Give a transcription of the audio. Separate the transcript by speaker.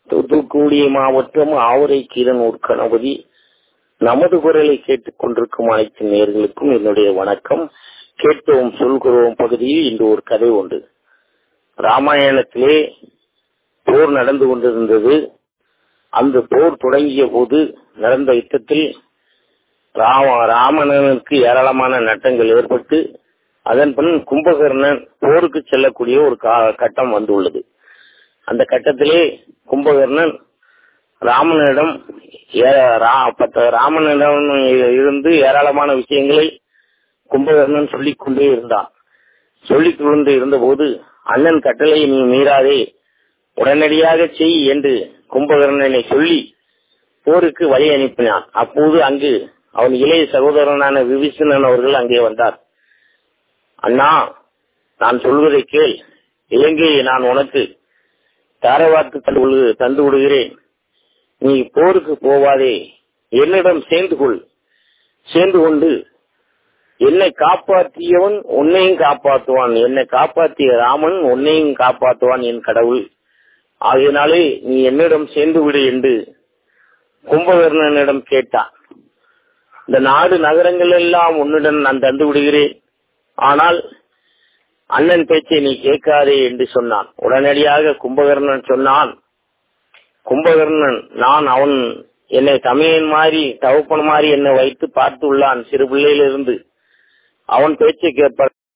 Speaker 1: தூத்துக்குடி மாவட்டம் ஆவரை கீரனூர் கணபதி நமது குரலை கேட்டுக் கொண்டிருக்கும் அனைத்து நேர்களுக்கும் என்னுடைய வணக்கம் கேட்டோம் சொல்கிறோம் பகுதியில் இன்று ஒரு கதை உண்டு ராமாயணத்திலே போர் நடந்து கொண்டிருந்தது அந்த போர் தொடங்கிய போது நடந்த யுத்தத்தில் ராம ராமணனுக்கு ஏராளமான நட்டங்கள் ஏற்பட்டு அதன் பின் கும்பகர்ணன் போருக்கு செல்லக்கூடிய ஒரு கட்டம் வந்துள்ளது அந்த கட்டத்திலே கும்பகர்ணன் ராமனிடம் ராமனிடம் இருந்து ஏராளமான விஷயங்களை கும்பகர்ணன் சொல்லிக் கொண்டே இருந்தான் சொல்லிக் கொண்டு இருந்தபோது அண்ணன் கட்டளை நீ மீறாதே உடனடியாக செய் என்று கும்பகர்ணனை சொல்லி போருக்கு வழி அனுப்பினான் அப்போது அங்கு அவன் இளைய சகோதரனான விபீஷணன் அவர்கள் அங்கே வந்தார் அண்ணா நான் சொல்வதை கேள் இலங்கையை நான் உனக்கு தாரவாக்கு தந்து விடுகிறேன் நீ போருக்கு போவாதே என்னிடம் சேர்ந்து கொள் சேர்ந்து கொண்டு என்னை காப்பாற்றியவன் உன்னையும் காப்பாற்றுவான் என்னை காப்பாற்றிய ராமன் உன்னையும் காப்பாற்றுவான் என் கடவுள் ஆகையினாலே நீ என்னிடம் சேர்ந்து விடு என்று கும்பகர்ணனிடம் கேட்டான் இந்த நாடு நகரங்கள் எல்லாம் உன்னிடம் நான் தந்து விடுகிறேன் ஆனால் அண்ணன் பேச்சை நீ கேட்காதே என்று சொன்னான் உடனடியாக கும்பகர்ணன் சொன்னான் கும்பகர்ணன் நான் அவன் என்னை தமையன் மாதிரி தவப்பன் மாதிரி என்னை வைத்து பார்த்துள்ளான் சிறு பிள்ளையிலிருந்து அவன் பேச்சை கேட்ப